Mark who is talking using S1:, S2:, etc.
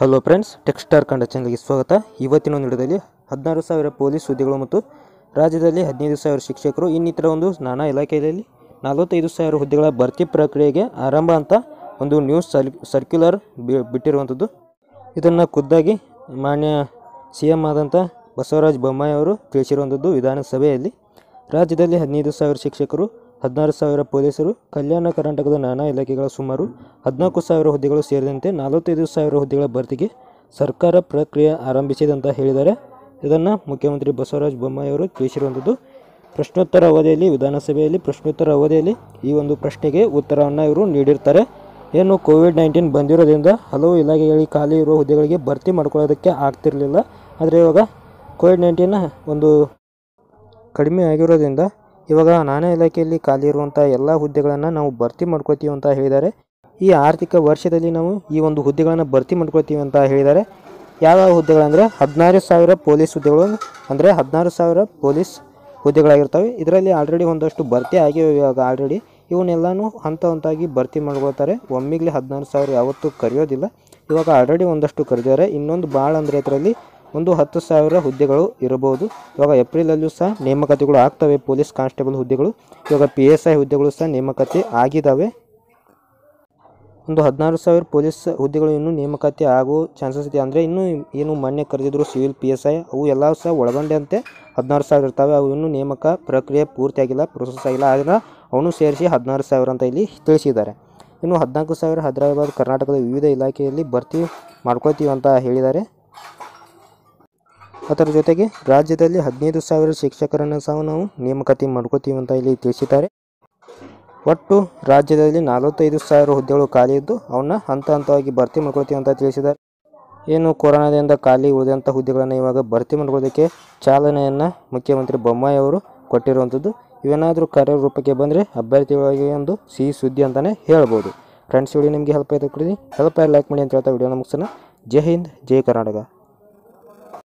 S1: hello friends ಟೆಕ್ಸ್ಟಾರ್ ಕಂಡ ಚಾನಲ್ಗೆ ಸ್ವಾಗತ ಇವತ್ತಿನ ಒಂದು ವಿಡಿಯೋದಲ್ಲಿ ಹದಿನಾರು ಸಾವಿರ ಪೊಲೀಸ್ ಹುದ್ದೆಗಳು ಮತ್ತು ರಾಜ್ಯದಲ್ಲಿ ಹದಿನೈದು ಸಾವಿರ ಶಿಕ್ಷಕರು ಇನ್ನಿತರ ಒಂದು ನಾನಾ ಇಲಾಖೆಯಲ್ಲಿ ನಲವತ್ತೈದು ಸಾವಿರ ಹುದ್ದೆಗಳ ಭರ್ತಿ ಪ್ರಕ್ರಿಯೆಗೆ ಆರಂಭ ಅಂತ ಒಂದು ನ್ಯೂಸ್ ಸರ್ ಸರ್ಕ್ಯುಲರ್ ಬಿ- ಬಿಟ್ಟಿರುವಂಥದ್ದು ಇದನ್ನು ಖುದ್ದಾಗಿ ಮಾನ್ಯ ಸಿ ಎಂ ಆದಂಥ ಬಸವರಾಜ ಬೊಮ್ಮಾಯಿ ಅವರು ತಿಳಿಸಿರುವಂಥದ್ದು ವಿಧಾನಸಭೆಯಲ್ಲಿ ರಾಜ್ಯದಲ್ಲಿ ಹದಿನೈದು ಸಾವಿರ ಶಿಕ್ಷಕರು ಹದಿನಾರು ಸಾವಿರ ಪೊಲೀಸರು ಕಲ್ಯಾಣ ಕರ್ನಾಟಕದ ನಾನಾ ಇಲಾಖೆಗಳ ಸುಮಾರು ಹದಿನಾಲ್ಕು ಸಾವಿರ ಹುದ್ದೆಗಳು ಸೇರಿದಂತೆ ನಲವತ್ತೈದು ಸಾವಿರ ಹುದ್ದೆಗಳ ಭರ್ತಿಗೆ ಸರ್ಕಾರ ಪ್ರಕ್ರಿಯೆ ಆರಂಭಿಸಿದೆ ಅಂತ ಹೇಳಿದ್ದಾರೆ ಇದನ್ನು ಮುಖ್ಯಮಂತ್ರಿ ಬಸವರಾಜ ಬೊಮ್ಮಾಯಿ ಅವರು ತಿಳಿಸಿರುವಂಥದ್ದು ಪ್ರಶ್ನೋತ್ತರ ಅವಧಿಯಲ್ಲಿ ವಿಧಾನಸಭೆಯಲ್ಲಿ ಪ್ರಶ್ನೋತ್ತರ ಅವಧಿಯಲ್ಲಿ ಈ ಒಂದು ಪ್ರಶ್ನೆಗೆ ಉತ್ತರವನ್ನು ಇವರು ನೀಡಿರ್ತಾರೆ ಏನು ಕೋವಿಡ್ ನೈನ್ಟೀನ್ ಬಂದಿರೋದ್ರಿಂದ ಹಲವು ಇಲಾಖೆಗಳಿಗೆ ಖಾಲಿ ಇರುವ ಹುದ್ದೆಗಳಿಗೆ ಭರ್ತಿ ಮಾಡ್ಕೊಳ್ಳೋದಕ್ಕೆ ಆಗ್ತಿರಲಿಲ್ಲ ಆದರೆ ಇವಾಗ ಕೋವಿಡ್ ನೈನ್ಟೀನ್ ಒಂದು ಕಡಿಮೆ ಆಗಿರೋದ್ರಿಂದ ಇವಾಗ ನಾನಾ ಇಲಾಖೆಯಲ್ಲಿ ಖಾಲಿ ಇರುವಂಥ ಎಲ್ಲ ಹುದ್ದೆಗಳನ್ನು ನಾವು ಭರ್ತಿ ಮಾಡ್ಕೋತೀವಿ ಅಂತ ಹೇಳಿದ್ದಾರೆ ಈ ಆರ್ಥಿಕ ವರ್ಷದಲ್ಲಿ ನಾವು ಈ ಒಂದು ಹುದ್ದೆಗಳನ್ನು ಭರ್ತಿ ಮಾಡ್ಕೋತೀವಿ ಅಂತ ಹೇಳಿದ್ದಾರೆ ಯಾವ್ಯಾವ ಹುದ್ದೆಗಳಂದರೆ ಹದಿನಾರು ಸಾವಿರ ಪೊಲೀಸ್ ಹುದ್ದೆಗಳು ಅಂದರೆ ಹದಿನಾರು ಸಾವಿರ ಪೊಲೀಸ್ ಹುದ್ದೆಗಳಾಗಿರ್ತವೆ ಇದರಲ್ಲಿ ಆಲ್ರೆಡಿ ಒಂದಷ್ಟು ಭರ್ತಿ ಆಗಿವೆ ಇವಾಗ ಆಲ್ರೆಡಿ ಇವನ್ನೆಲ್ಲನೂ ಹಂತ ಹಂತಾಗಿ ಭರ್ತಿ ಮಾಡ್ಕೊಳ್ತಾರೆ ಒಮ್ಮಿಗ್ಲೆ ಹದಿನಾರು ಸಾವಿರ ಯಾವತ್ತೂ ಕರೆಯೋದಿಲ್ಲ ಇವಾಗ ಆಲ್ರೆಡಿ ಒಂದಷ್ಟು ಕರೆದಿದ್ದಾರೆ ಇನ್ನೊಂದು ಭಾಳ ಅಂದರೆ ಇದರಲ್ಲಿ ಒಂದು ಹತ್ತು ಸಾವಿರ ಹುದ್ದೆಗಳು ಇರಬಹುದು ಇವಾಗ ಏಪ್ರಿಲಲ್ಲೂ ಸಹ ನೇಮಕಾತಿಗಳು ಆಗ್ತವೆ ಪೊಲೀಸ್ ಕಾನ್ಸ್ಟೇಬಲ್ ಹುದ್ದೆಗಳು ಇವಾಗ ಪಿ ಎಸ್ ಐ ಹುದ್ದೆಗಳು ಸಹ ನೇಮಕಾತಿ ಆಗಿದ್ದಾವೆ ಒಂದು ಹದಿನಾರು ಸಾವಿರ ಪೊಲೀಸ್ ಹುದ್ದೆಗಳು ಇನ್ನೂ ನೇಮಕಾತಿ ಆಗೋ ಚಾನ್ಸಸ್ ಇದೆ ಅಂದರೆ ಇನ್ನೂ ಏನು ಮೊನ್ನೆ ಕರೆದಿದ್ರು ಸಿವಿಲ್ ಪಿ ಎಸ್ ಐ ಅವು ಎಲ್ಲ ಸಹ ಒಳಗೊಂಡಂತೆ ಹದಿನಾರು ಸಾವಿರ ಇರ್ತವೆ ಅವು ಇನ್ನೂ ನೇಮಕ ಪ್ರಕ್ರಿಯೆ ಪೂರ್ತಿ ಆಗಿಲ್ಲ ಪ್ರೊಸೆಸ್ ಆಗಿಲ್ಲ ಆದರೆ ಅವನು ಸೇರಿಸಿ ಹದಿನಾರು ಸಾವಿರ ಅಂತ ಇಲ್ಲಿ ತಿಳಿಸಿದ್ದಾರೆ ಇನ್ನು ಹದಿನಾಲ್ಕು ಸಾವಿರ ಹೈದರಾಬಾದ್ ಕರ್ನಾಟಕದ ವಿವಿಧ ಇಲಾಖೆಯಲ್ಲಿ ಭರ್ತಿ ಮಾಡ್ಕೊಳ್ತೀವಿ ಅಂತ ಹೇಳಿದ್ದಾರೆ ಅದರ ಜೊತೆಗೆ ರಾಜ್ಯದಲ್ಲಿ ಹದಿನೈದು ಸಾವಿರ ಶಿಕ್ಷಕರನ್ನು ಸಹ ನಾವು ನೇಮಕಾತಿ ಮಾಡ್ಕೋತೀವಿ ಅಂತ ಇಲ್ಲಿ ತಿಳಿಸಿದ್ದಾರೆ ಒಟ್ಟು ರಾಜ್ಯದಲ್ಲಿ ನಲವತ್ತೈದು ಸಾವಿರ ಹುದ್ದೆಗಳು ಖಾಲಿ ಇದ್ದು ಅವನ್ನ ಹಂತ ಹಂತವಾಗಿ ಭರ್ತಿ ಮಾಡ್ಕೊಳ್ತೀವಿ ಅಂತ ತಿಳಿಸಿದ್ದಾರೆ ಏನು ಕೊರೋನಾದಿಂದ ಖಾಲಿ ಉಳಿದಂಥ ಹುದ್ದೆಗಳನ್ನು ಇವಾಗ ಭರ್ತಿ ಮಾಡ್ಕೊಳ್ಳೋದಕ್ಕೆ ಚಾಲನೆಯನ್ನು ಮುಖ್ಯಮಂತ್ರಿ ಬೊಮ್ಮಾಯಿ ಅವರು ಕೊಟ್ಟಿರುವಂಥದ್ದು ಇವೇನಾದರೂ ಕಾರ್ಯರೂಪಕ್ಕೆ ಬಂದರೆ ಅಭ್ಯರ್ಥಿಗಳಿಗೆ ಒಂದು ಸಿಹಿ ಸುದ್ದಿ ಅಂತಲೇ ಹೇಳ್ಬೋದು ಫ್ರೆಂಡ್ಸ್ ವಿಡಿಯೋ ನಿಮಗೆ ಹೆಲ್ಪ್ ಆಯ್ತು ಕೊಡಿ ಹೆಲ್ಪ್ ಆಗಿ ಲೈಕ್ ಮಾಡಿ ಅಂತ ಹೇಳ್ತಾ ವಿಡಿಯೋನ ಮುಗಿಸೋಣ ಜೈ ಹಿಂದ್ ಜೈ ಕರ್ನಾಟಕ